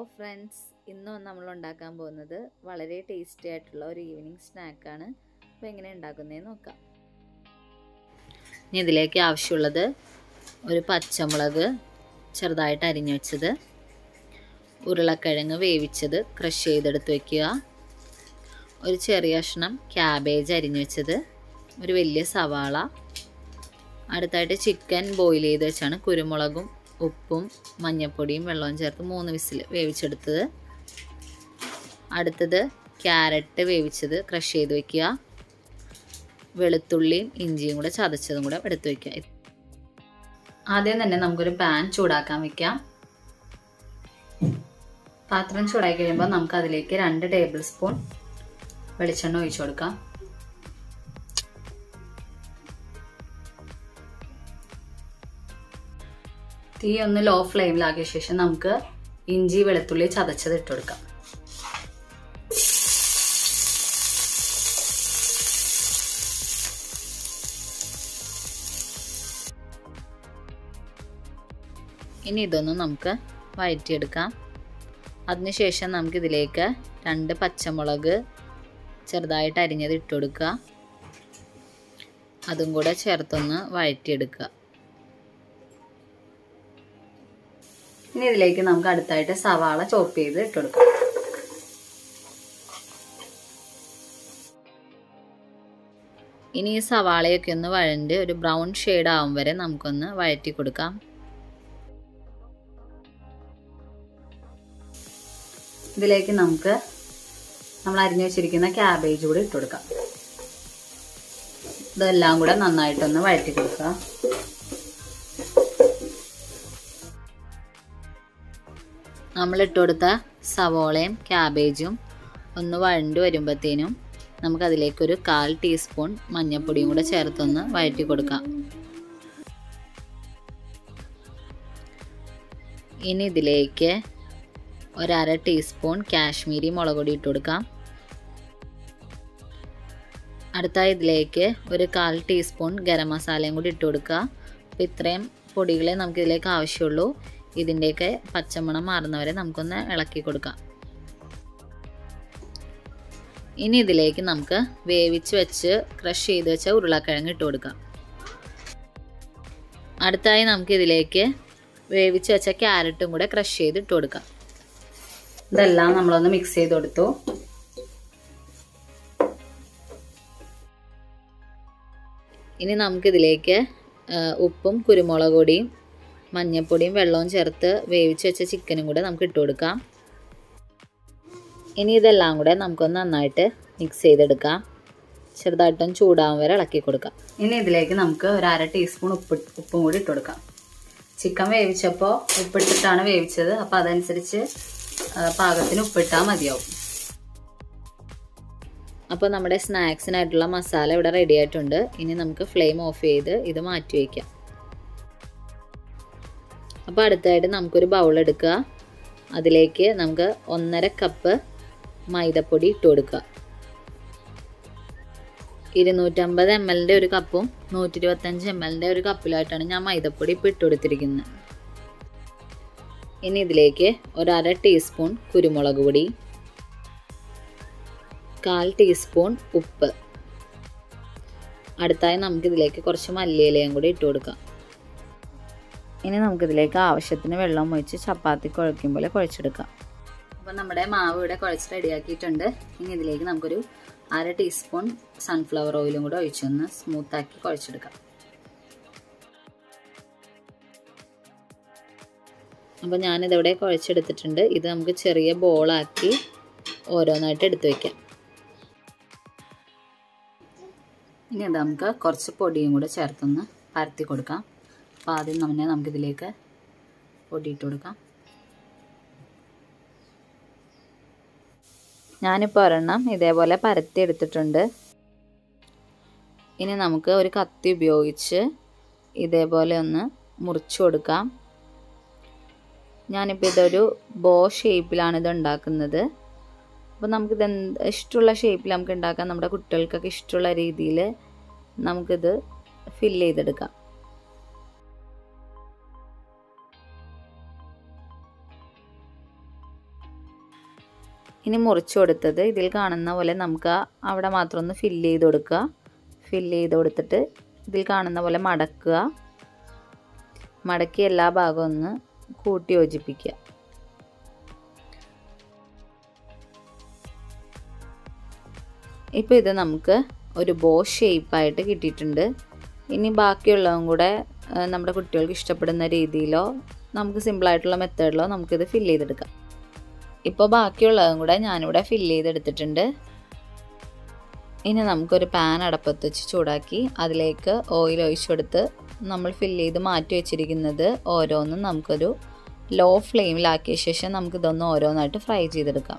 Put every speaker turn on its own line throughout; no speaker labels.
friends ഇന്ന് നമ്മൾ ഉണ്ടാക്കാൻ പോകുന്നത് വളരെ ടേസ്റ്റി ആയിട്ടുള്ള ഒരു ഈവനിങ് സ്നാക്കാണ് അപ്പോൾ എങ്ങനെ ഉണ്ടാക്കുന്നതെന്ന് നോക്കാം ഇനി ഇതിലേക്ക് ആവശ്യമുള്ളത് ഒരു പച്ചമുളക് ചെറുതായിട്ട് അരിഞ്ഞു വെച്ചത് ഉരുളക്കിഴങ്ങ് വേവിച്ചത് ക്രഷ് ചെയ്തെടുത്ത് വയ്ക്കുക ഒരു ചെറിയ കഷ്ണം ക്യാബേജ് അരിഞ്ഞു വെച്ചത് ഒരു വലിയ സവാള അടുത്തായിട്ട് ചിക്കൻ ബോയിൽ ചെയ്ത് വെച്ചാണ് കുരുമുളകും ഉപ്പും മഞ്ഞൾപ്പൊടിയും വെള്ളവും ചേർത്ത് മൂന്ന് വിസിൽ വേവിച്ചെടുത്തത് അടുത്തത് ക്യാരറ്റ് വേവിച്ചത് ക്രഷ് ചെയ്ത് വെക്കുക വെളുത്തുള്ളിയും ഇഞ്ചിയും കൂടെ ചതച്ചതും കൂടെ എടുത്ത് വെക്കുക ആദ്യം തന്നെ നമുക്കൊരു പാൻ ചൂടാക്കാൻ വെക്കാം പാത്രം ചൂടാക്കി കഴിയുമ്പോൾ നമുക്ക് അതിലേക്ക് രണ്ട് ടേബിൾ സ്പൂൺ വെളിച്ചെണ്ണ ഒഴിച്ചു കൊടുക്കാം തീ ഒന്ന് ലോ ഫ്ലെയിമിലാക്കിയ ശേഷം നമുക്ക് ഇഞ്ചി വെളുത്തുള്ളി ചതച്ചത് ഇട്ട് കൊടുക്കാം ഇനി ഇതൊന്ന് നമുക്ക് വഴറ്റിയെടുക്കാം അതിനുശേഷം നമുക്കിതിലേക്ക് രണ്ട് പച്ചമുളക് ചെറുതായിട്ട് അരിഞ്ഞത് ഇട്ട് കൊടുക്കുക അതും കൂടെ ചേർത്തൊന്ന് വഴറ്റിയെടുക്കുക ഇനി ഇതിലേക്ക് നമുക്ക് അടുത്തായിട്ട് സവാള ചോപ്പ് ചെയ്ത് ഇട്ട് കൊടുക്കാം ഇനി ഈ സവാളയൊക്കെ ഒന്ന് വഴണ്ട് ഒരു ബ്രൗൺ ഷെയ്ഡ് ആവും വരെ നമുക്കൊന്ന് വഴറ്റി കൊടുക്കാം ഇതിലേക്ക് നമുക്ക് നമ്മൾ അരിഞ്ഞു വെച്ചിരിക്കുന്ന ക്യാബേജ് കൂടി ഇട്ട് കൊടുക്കാം ഇതെല്ലാം കൂടെ നന്നായിട്ടൊന്ന് വഴറ്റി കൊടുക്കുക നമ്മൾ ഇട്ട് കൊടുത്ത സവോളയും ക്യാബേജും ഒന്ന് വഴണ്ട് വരുമ്പോഴത്തേനും നമുക്കതിലേക്കൊരു കാൽ ടീസ്പൂൺ മഞ്ഞൾപ്പൊടിയും കൂടെ ചേർത്തൊന്ന് വഴറ്റി കൊടുക്കാം ഇനി ഇതിലേക്ക് ഒരര ടീസ്പൂൺ കാശ്മീരി മുളക് പൊടി ഇട്ട് കൊടുക്കാം അടുത്ത ഇതിലേക്ക് ഒരു കാൽ ടീസ്പൂൺ ഗരം മസാലയും കൂടി ഇട്ട് കൊടുക്കുക അപ്പോൾ ഇത്രയും പൊടികളെ നമുക്കിതിലേക്ക് ആവശ്യമുള്ളൂ ഇതിൻ്റെയൊക്കെ പച്ചമണം മാറുന്നവരെ നമുക്കൊന്ന് ഇളക്കി കൊടുക്കാം ഇനി ഇതിലേക്ക് നമുക്ക് വേവിച്ച് വെച്ച് ക്രഷ് ചെയ്ത് വെച്ച ഉരുളക്കിഴങ്ങ് ഇട്ട് കൊടുക്കാം അടുത്തായി നമുക്ക് ഇതിലേക്ക് വേവിച്ച് വെച്ച ക്യാരറ്റും കൂടെ ക്രഷ് ചെയ്ത് ഇട്ട് കൊടുക്കാം ഇതെല്ലാം നമ്മളൊന്ന് മിക്സ് ചെയ്ത് കൊടുത്തു ഇനി നമുക്കിതിലേക്ക് ഉപ്പും കുരുമുളക് പൊടിയും മഞ്ഞൾപ്പൊടിയും വെള്ളവും ചേർത്ത് വേവിച്ച് വെച്ച ചിക്കനും കൂടെ നമുക്ക് ഇട്ട് കൊടുക്കാം ഇനി ഇതെല്ലാം കൂടെ നമുക്കൊന്ന് നന്നായിട്ട് മിക്സ് ചെയ്തെടുക്കാം ചെറുതായിട്ടൊന്ന് ചൂടാവും വരെ ഇളക്കി കൊടുക്കാം ഇനി ഇതിലേക്ക് നമുക്ക് ഒരു അര ടീസ്പൂൺ ഉപ്പ് ഉപ്പും കൂടി ഇട്ട് കൊടുക്കാം ചിക്കൻ വേവിച്ചപ്പോൾ ഉപ്പിട്ടിട്ടാണ് വേവിച്ചത് അപ്പോൾ അതനുസരിച്ച് പാകത്തിന് ഉപ്പിട്ടാൽ മതിയാവും അപ്പോൾ നമ്മുടെ സ്നാക്സിനായിട്ടുള്ള മസാല ഇവിടെ റെഡി ആയിട്ടുണ്ട് ഇനി നമുക്ക് ഫ്ലെയിം ഓഫ് ചെയ്ത് ഇത് മാറ്റി വയ്ക്കാം അപ്പോൾ അടുത്തായിട്ട് നമുക്കൊരു ബൗൾ എടുക്കുക അതിലേക്ക് നമുക്ക് ഒന്നര കപ്പ് മൈദപ്പൊടി ഇട്ട് കൊടുക്കുക ഇരുന്നൂറ്റമ്പത് എം എല്ലിൻ്റെ ഒരു കപ്പും നൂറ്റി ഇരുപത്തഞ്ച് എം എല്ലിൻ്റെ ഒരു കപ്പിലായിട്ടാണ് ഞാൻ മൈദപ്പൊടി ഇപ്പോൾ ഇട്ട് കൊടുത്തിരിക്കുന്നത് ഇനി ഇതിലേക്ക് ഒരര ടീസ്പൂൺ കുരുമുളക് പൊടി കാൽ ടീസ്പൂൺ ഉപ്പ് അടുത്തായി നമുക്കിതിലേക്ക് കുറച്ച് മല്ലിയിലയും കൂടി ഇട്ട് കൊടുക്കാം ഇനി നമുക്കിതിലേക്ക് ആവശ്യത്തിന് വെള്ളം ഒഴിച്ച് ചപ്പാത്തി കുഴയ്ക്കും പോലെ കുഴച്ചെടുക്കാം അപ്പോൾ നമ്മുടെ മാവ് ഇവിടെ കുഴച്ച് റെഡിയാക്കിയിട്ടുണ്ട് ഇനി ഇതിലേക്ക് നമുക്കൊരു അര ടീസ്പൂൺ സൺഫ്ലവർ ഓയിലും കൂടെ ഒഴിച്ചൊന്ന് സ്മൂത്താക്കി കുഴച്ചെടുക്കാം അപ്പോൾ ഞാനിതിവിടെ കുഴച്ചെടുത്തിട്ടുണ്ട് ഇത് നമുക്ക് ചെറിയ ബോളാക്കി ഓരോന്നായിട്ട് എടുത്തു വയ്ക്കാം ഇനി അത് നമുക്ക് കുറച്ച് പൊടിയും കൂടെ ചേർത്തൊന്ന് പരത്തി കൊടുക്കാം അപ്പോൾ ആദ്യം തന്നെ നമുക്കിതിലേക്ക് പൊടിയിട്ട് കൊടുക്കാം ഞാനിപ്പോൾ ഒരെണ്ണം ഇതേപോലെ പരത്തി എടുത്തിട്ടുണ്ട് ഇനി നമുക്ക് ഒരു കത്തി ഉപയോഗിച്ച് ഇതേപോലെ ഒന്ന് മുറിച്ചു കൊടുക്കാം ഞാനിപ്പോൾ ഇതൊരു ബോ ഷേപ്പിലാണ് ഇത് ഉണ്ടാക്കുന്നത് അപ്പോൾ നമുക്കിത് എന്ത് ഇഷ്ടമുള്ള ഷേപ്പിൽ നമുക്ക് ഉണ്ടാക്കാം നമ്മുടെ കുട്ടികൾക്കൊക്കെ ഇഷ്ടമുള്ള രീതിയിൽ നമുക്കിത് ഫില്ല് ചെയ്തെടുക്കാം ഇനി മുറിച്ച് കൊടുത്തത് ഇതിൽ കാണുന്ന പോലെ നമുക്ക് അവിടെ മാത്രം ഒന്ന് ഫില്ല് ചെയ്ത് കൊടുക്കുക ഫില്ല് ചെയ്ത് കൊടുത്തിട്ട് ഇതിൽ കാണുന്ന പോലെ മടക്കുക മടക്കി എല്ലാ ഭാഗവും ഒന്ന് കൂട്ടി യോജിപ്പിക്കുക ഇപ്പോൾ ഇത് നമുക്ക് ഒരു ബോ ഷേപ്പായിട്ട് കിട്ടിയിട്ടുണ്ട് ഇനി ബാക്കിയുള്ളതും കൂടെ നമ്മുടെ കുട്ടികൾക്ക് ഇഷ്ടപ്പെടുന്ന രീതിയിലോ നമുക്ക് സിമ്പിളായിട്ടുള്ള മെത്തേഡിലോ നമുക്കിത് ഫില്ല് ചെയ്തെടുക്കാം ഇപ്പോൾ ബാക്കിയുള്ളതും കൂടെ ഞാനിവിടെ ഫില്ല് ചെയ്തെടുത്തിട്ടുണ്ട് ഇനി നമുക്കൊരു പാൻ അടപ്പത്ത് വെച്ച് ചൂടാക്കി അതിലേക്ക് ഓയിൽ ഒഴിച്ചു കൊടുത്ത് നമ്മൾ ഫില്ല് ചെയ്ത് മാറ്റി വെച്ചിരിക്കുന്നത് ഓരോന്നും നമുക്കൊരു ലോ ഫ്ലെയിമിലാക്കിയ ശേഷം നമുക്കിതൊന്ന് ഓരോന്നായിട്ട് ഫ്രൈ ചെയ്തെടുക്കാം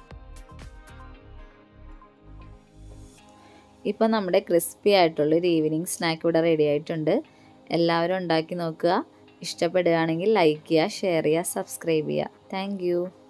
ഇപ്പം നമ്മുടെ ക്രിസ്പി ആയിട്ടുള്ളൊരു ഈവനിങ് സ്നാക്ക് ഇവിടെ റെഡി ആയിട്ടുണ്ട് എല്ലാവരും ഉണ്ടാക്കി നോക്കുക ഇഷ്ടപ്പെടുകയാണെങ്കിൽ ലൈക്ക് ചെയ്യുക ഷെയർ ചെയ്യുക സബ്സ്ക്രൈബ് ചെയ്യുക താങ്ക്